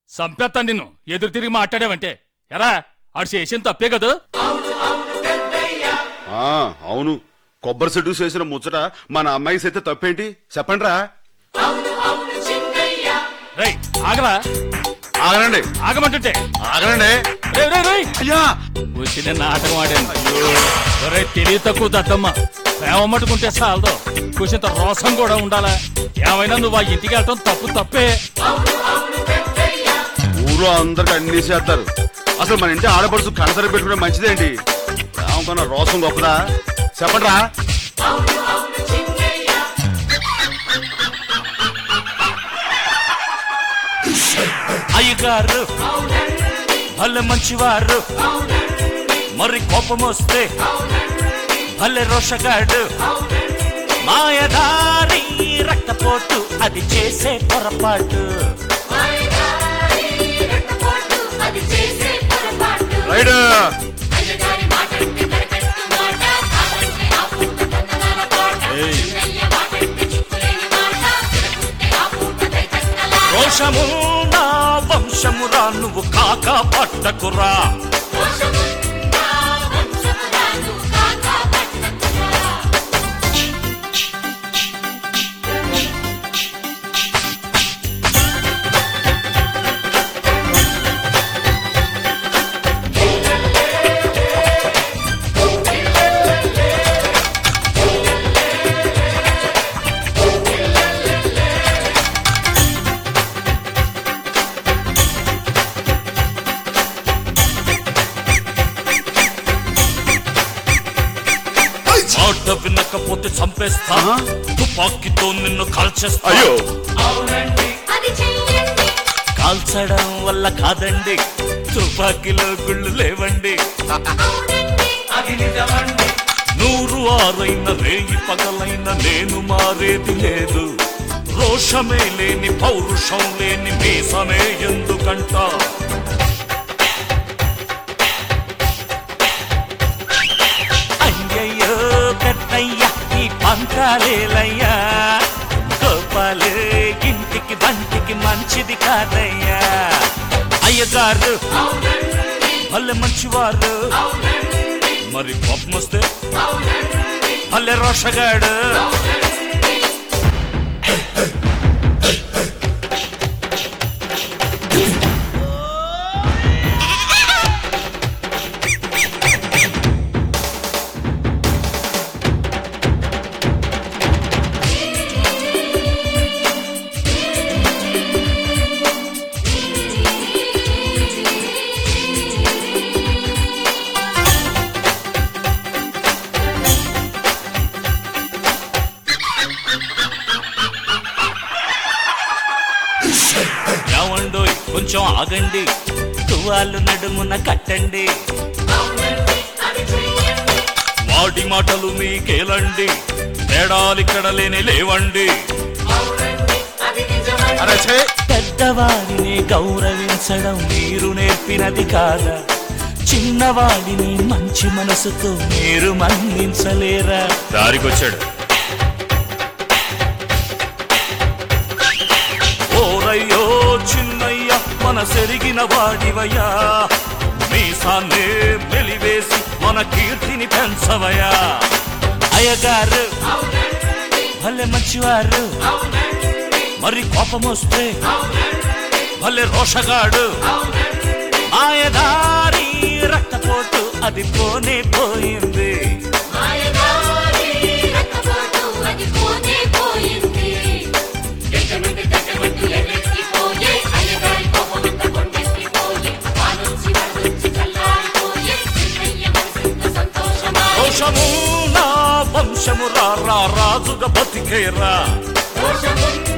సంపేత్తాను నిన్ను ఎదురు తిరిగి మాట్లాడావంటే ఎరా ఆడు చేసిన తప్పే కదా ఆ అవును కొబ్బరి చెట్టు చేసిన ముచ్చట మన అమ్మాయి సైతే తప్పేంటి చెప్పండి రా రై ఆగరా ఆగనండి ఆగమంటుంటే ఆగనండి రేయ్, రేయ్, రేయ్. అయ్యా వచ్చిన నాటకం ఆడాను ఒరే తెలివి తక్కువ దత్తమ్మ ప్రేమ మట్టుకుంటే చాలదు కొంచెంత రోసం కూడా ఉండాలా ఏమైనా నువ్వు ఆ ఇంటికి వెళ్ళటం తప్పు తప్పే ఊర్లో అందరికి అన్ని చేస్తారు అసలు మన ఇంటి ఆడపడుచు కనసరి పెట్టుకునే మంచిదేంటి రామకన్నా రోసం గొప్పదా చెప్పండి రా అయ్యగారు భలే మంచివారు మరి కోపం వస్తే భలే రోషగాడు మాయదారి రక్తపోటు అది చేసే పొరపాటు అది చేసే పొరపాటు రైట్ అయ్యగారి మాటంటే కరకట్టు మాట కాదంటే ఆ పూట కన్ననాల తోట చిన్నయ్య మాటంటే చిక్కులేని మాట తిరగుంటే ఆ పూట దైతక్కల రోషము నా వంశమురా నువ్వు కాక పట్టకురా దోషముందా వంశమురాలు కాకా పట్టకురా మాట వినకపోతే చంపేస్తా ఆహా. తుపాకీతో నిన్ను కాల్చేస్తా అయ్యో అది చెయ్యండి కాల్చడం వల్ల కాదండి తుపాకీలో గుళ్ళు లేవండి అవునండి నూరు ఆరైన రేయి పగలైన నేను మారేది లేదు రోషమే లేని పౌరుషం లేని మీసమే ఎందుకంట అయ్యయ్యో పెద్దయ్య ఈ పంకాలేలయ్యా గోపాలు ఇంటికి బంటికి మంచిది కాదయ్యా అయ్యగారు భలే మంచివారు మరి కోపం వస్తే భలే రోషగాడు ఏమండో కొంచెం ఆగండి తువాలు నడుమున కట్టండి అది చెయ్యండి వాడి మాటలు మీకేలండి తేడాలిక్కడ లేని లేవండి అది నిజమండి అరే ఛే పెద్దవాడిని గౌరవించడం మీరు నేర్పినది కాదా చిన్నవాడిని మంచి మనసుతో మీరు మన్నించలేరా దారికొచ్చాడు ఓరయ్యో చిన్నయ్య మన సెరిగిన వాడివయ్యా మీసాన్నే వెలివేసి మన కీర్తిని పెంచవయ్యా అయ్యగారు భలే మంచివారు మరి కోపం వస్తే భలే రోషగాడు మాయదారి రక్తపోటు అది పోనే పోయింది మాయదారి రక్తపోటు అది పోనే పోయింది ఎక్కడుండి తగ్గబట్టు ఎగెత్తిపోయే అయ్యగారి కోపమంతా కొండెత్తిపోయే వానొచ్చి వరదొచ్చి చల్లారిపోయే చిన్నయ్య మనసెంత సంతోషమా రోషము నా వంశము రా రా రాజుగా బతికేరా దోషముందా